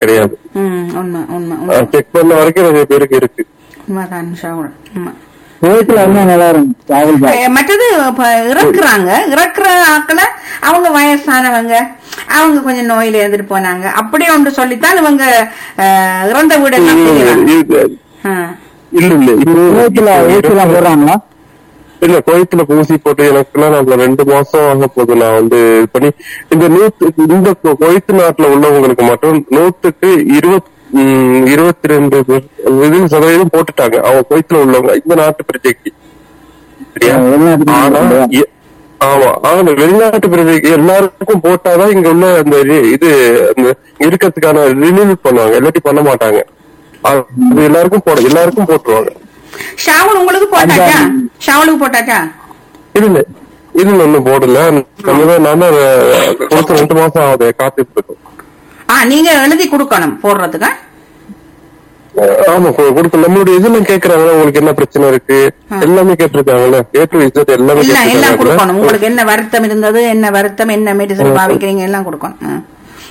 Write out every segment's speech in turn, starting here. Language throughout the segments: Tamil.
கிடையாது ம் உண்மை உண்மை உண்மை செக் பண்ண வரைக்கும் நிறைய பேருக்கு இருக்கு உண்மைதான் ஷாவுல் உண்மை குவைத்துல என்ன நல்லா இருக்கும் ராகுல் பாய் அஹ் மற்றது இப்ப இறக்குறாங்க இறக்குற ஆட்களை அவங்க வயசானவங்க அவங்க கொஞ்சம் நோயில இருந்துட்டு போனாங்க அப்படியே ஒன்று சொல்லித்தான் இவங்க அஹ், இறந்த வீடெல்லாம் செய்யறாங்க. இது- ஆ. இல்ல இல்ல குவைத்துல ஊசி எல்லாம் போடுறாங்களா இல்ல கோயத்துல ஊசி போட்டு எனக்குலாம் நம்ம ரெண்டு மாசம் ஆக போகுது நான் வந்து இது பண்ணி இந்த நூத்து இந்த கோயத்து நாட்டுல உள்ளவங்களுக்கு மட்டும் நூத்துக்கு இருபத் ம், இருபத்தி ரெண்டு இது சதவீதம் போட்டுட்டாங்க அவங்க கோயத்துல உள்ளவங்க இந்த நாட்டு பிரஜைக்கு சரியா வெளிநாட்டு ஆனா பிரஜைக்கு. எ- ஆமா ஆனா வெளிநாட்டு பிரஜைக்கு எல்லாருக்கும் போட்டாதான் இங்க உள்ள அந்த ரி- இது அந்த இருக்கிறதுக்கான ரினியூவல் பண்ணுவாங்க இல்லாட்டி பண்ண மாட்டாங்க அது அது எல்லாருக்கும் போட எல்லாருக்கும் போட்டுருவாங்க ஷாவுல் உங்களுக்கு போட்டாச்சா ஷாவுலுக்கு போட்டாச்சா இல்ல இல்ல ஒண்ணும் போடல நம்ம தான் நான் தான் கொடுத்து ரெண்டு மாசம் ஆகுது காத்துட்டு இருக்கோம் ஆ நீங்க எழுதி கொடுக்கணும் போடுறதுக்கு ஆமா கொ- கொடுத்து நம்மளுடைய இதெல்லாம் கேக்குறாங்களா உங்களுக்கு என்ன பிரச்சனை இருக்கு எல்லாமே கேட்டிருக்காங்கல்ல ஏ டு இசட் எல்லாமே இல்ல எல்லாம் கொடுக்கணும் கேட்டிருக்காங்கல்ல உங்களுக்கு என்ன வருத்தம் இருந்தது என்ன வருத்தம் என்ன மெடிசன் பாவிக்கிறீங்க எல்லாம் கொடுக்கணும் ஆ.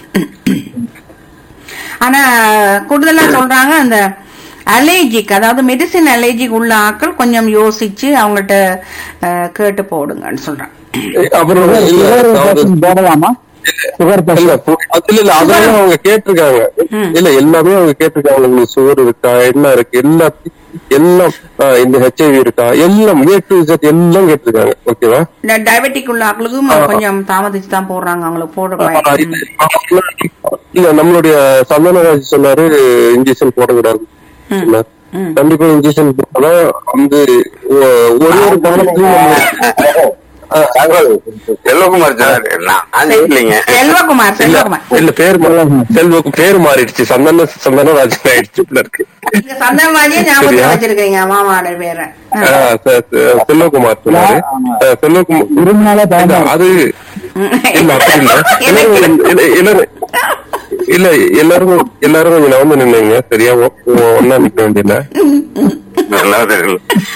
ஆனா கூடுதலா சொல்றாங்க அந்த அலர்ஜிக் அதாவது மெடிசின் அலர்ஜிக் உள்ள ஆட்கள் கொஞ்சம் யோசிச்சு அவங்கள்ட்ட அஹ், கேட்டு போடுங்கன்னு சொல்றாங்க அப்புறம் இல்ல சுகர் அதாவது பேஷண்ட் போடலாமா சுகர் இல்ல பேஷண்ட் பு- அது இல்ல அதெல்லாம் அவங்க கேட்டிருக்காங்க இல்ல எல்லாமே அவங்க கேட்டிருக்காங்க உங்களுக்கு சுகர் இருக்கா என்ன இருக்கு எல்லாத்தையும் எல்லாம் ஆ, இந்த ஹெச்ஐவி இருக்கா எல்லாம் ஏ டு இசட் எல்லாம் கேட்டிருக்காங்க ஓகேவா இந்த டயபெட்டிக் உள்ள ஆட்களுக்கும் கொஞ்சம் தாமதிச்சு தான் போடுறாங்க அவங்களுக்கு போட ஆ, பயம். இது- இல்ல நம்மளுடைய சந்தனராஜ் சொன்னாரு இன்ஜெக்ஷன் போடக்கூடாது சொன்னார். கண்டிப்பா இன்ஜெக்ஷன் போட்டாதான் வந்து ஒ- ஒரு ஒரு பாலத்திலையும் செல்வகுமார் சார் நான் இல்லைங்க செல்வகுமார் செல்வகுமார் இல்ல பேர் மா- செல்வக்கு பேர் மாறிடுச்சு சந்தன சந்தனராஜன் ஆயிடுச்சு உள்ள இருக்கு நீங்க சந்தனவாதியே ஞாபகத்துல சரியா? வச்சிருக்கீங்க மாமாவோட பேரை ஆ. ஆ, ச- ச- செல்வகுமார் சொன்னாரு ஆ, செல்வகுமார் இருமுனாலே இல்ல, பயமா அது இல்ல அப்படி இல்ல எல்லாரும் இல்ல, இல்ல இல்ல எல்லாரும் எல்லாரும் கொஞ்சம் நவந்து நின்னுங்க சரியா ஒ- ஒ- ஒண்ணா நிக்க வேண்டியல நல்லா தெரியல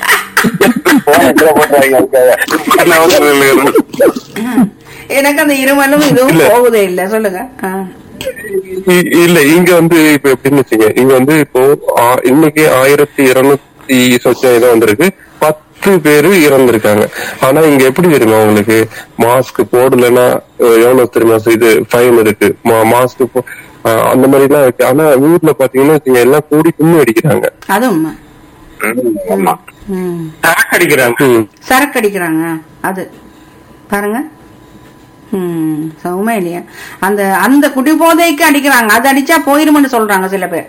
என்ன வந்து எனக்கு அந்த இருமலும் இதுவும் இல்ல. போகுதே இல்ல சொல்லுங்க ஆ. இ- இல்ல இங்க வந்து இப்ப எப்படின்னு வச்சுங்க இங்க வந்து இப்போ ஆ, இன்னைக்கு ஆயிரத்தி இருநூத்தி சொச்சம் ஏதோ வந்திருக்கு பத்து பேரு இறந்திருக்காங்க ஆனா இங்க எப்படி தெரியுமா உங்களுக்கு மாஸ்க் போடலைன்னா அஹ், எவ்வளவு தெரியுமா இது ஃபைன் இருக்கு மாஸ்க் அந்த மாதிரி எல்லாம் இருக்கு ஆனா ஊர்ல பாத்தீங்கன்னா வச்சுங்க எல்லாம் கூடி கும்மி அடிக்கிறாங்க அது உண்மை ஆமா ம். சரக்கு அடிக்கிறாங்க ம். சரக்கு அடிக்கிறாங்க அது பாருங்க ம் உண்மை இல்லையா அந்த அந்த குடி போதைக்கு அடிக்கிறாங்க அது அடிச்சா போயிருமென்னு சொல்றாங்க சில பேர்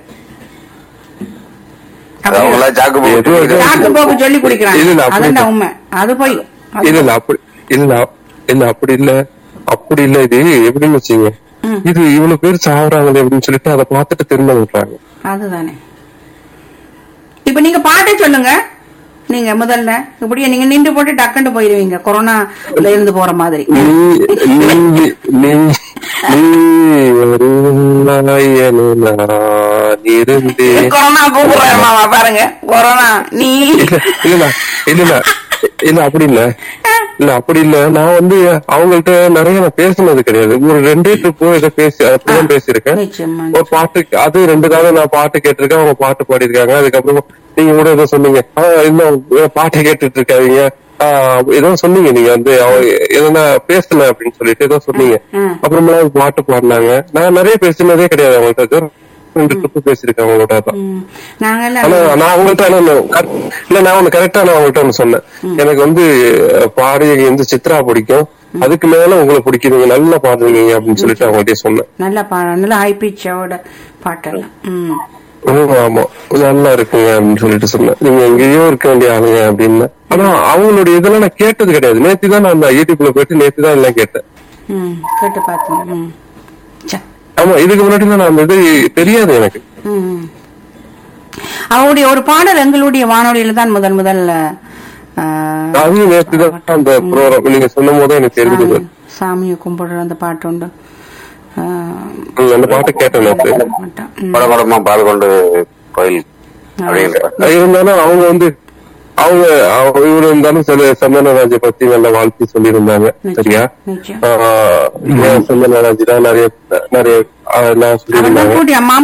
அவங்க எல்லாம் சாக்கு போக்கு எது எது? சாக்கு போக்கு சொல்லி குடிக்கிறாங்க இல்ல, இல்ல, அப்படி அதான் இல்ல. உண்மை அது போய் அது இல்ல இல்ல அப்படி இல்ல இல்ல அப்படி இல்ல அப்படி இல்ல இது எப்படின்னு வச்சுங்க ம். இது இவ்வளவு பேர் சாகுறாங்களே அப்படின்னு சொல்லிட்டு அதை பார்த்துட்டு திரும்ப விட்டுறாங்க அதுதானே இப்ப நீங்க பாட்டே சொல்லுங்க நீங்க முதல்ல இப்படியே நீங்க நின்று போட்டு டக்குன்னு போயிருவீங்க கொரோனால இருந்து போற மாதிரி நீ நீ நீ நீ வருவாய் என நான் இருந்தேன் கொரோனா கூப்பிடுறேன் மாமா பாருங்க கொரோனா நீ இல்ல இல்ல இல்ல இல்ல இல்ல அப்படி இல்ல இல்ல அப்படி இல்ல நான் வந்து அவங்கள்ட்ட நிறைய நான் பேசுனது கிடையாது ஒரு ரெண்டே ட்ரிப்போ ஏதோ பேசி அப்படிதான் பேசியிருக்கேன் நிச்சயமா ஒரு பாட்டு அது ரெண்டு தடவை நான் பாட்டு கேட்டிருக்கேன் அவங்க பாட்டு பாடியிருக்காங்க அதுக்கப்புறம் நீங்க கூட ஏதோ சொன்னீங்க ஆஹ் இன்னும் பாட்டை கேட்டுட்டு இருக்காதீங்க ஆஹ் ஏதோ சொன்னீங்க நீங்க வந்து அவங்க எதனா பேசல அப்படின்னு சொல்லிட்டு ஏதோ சொன்னீங்க ம். அப்புறமா பாட்டு பாடினாங்க நான் நிறைய பேசினதே கிடையாது அவங்கள்ட்ட ஏதோ ரெண்டு ட்ரிப்பு பேசியிருக்கேன் அவங்களோட தான் ம். நாங்க ஆனா எல்லாம் நான் அவங்கள்ட்ட ஆனா ஒண்ணு correct- இல்ல நான் ஒண்ணு கரெக்டா நான் அவங்கள்ட்ட ஒண்ணு சொன்னேன் எனக்கு வந்து அஹ், பாடி வந்து சித்ரா பிடிக்கும் அதுக்கு மேல உங்களை பிடிக்குதுங்க நல்லா பாடுறீங்க அப்படின்னு சொல்லிட்டு அவங்கள்ட்ட சொன்னேன் நல்லா பா நல்லா ஹை பிச்சோட பாட்டெல்லாம் ம் ம், ஆமா நல்லா இருக்குங்க அப்படின்னு சொல்லிட்டு சொன்னேன் நீங்க எங்கேயோ இருக்க வேண்டிய ஆளுங்க அப்படின்னு ஆனா அவங்களுடைய இதெல்லாம் நான் கேட்டது கிடையாது நேத்து தான் நான் அந்த யூடியூப்ல போயிட்டு நேத்து தான் எல்லாம் கேட்டேன் ம் கேட்டு பார்த்தீங்க ம் சே. ஆமா இதுக்கு முன்னாடி தான் நான் அந்த இது தெரியாது எனக்கு ம் அவருடைய ஒரு பாடல் எங்களுடைய வானொலியில தான் முதல் முதல்ல ஆ, அதுவும் நேத்து தான் அந்த ப்ரோக்ராம் நீங்க சொன்னும் போது எனக்கு தெரிஞ்சது சாமியை கும்பிடுற அந்த பாட்டு உண்டு ஆ, ம், அந்த பாட்டை கேட்டேன் நேத்து மாட்டான். ம். படபடமா பால் கொண்டு கோயில் அப்படின்ற இருந்தாலும் அவங்க வந்து அவங்க அவங்க இவரு இருந்தாலும் சில சந்தனராஜை பத்தி நல்ல வாழ்த்து சொல்லியிருந்தாங்க நிச்சயம், சரியா நிச்சயம். ஆஹ் ஏன் சந்தனராஜ் தான் நிறைய நிறைய ஆஹ் நான் அவர்தான் சொல்லியிருந்தாங்க கூட்டி அம்மா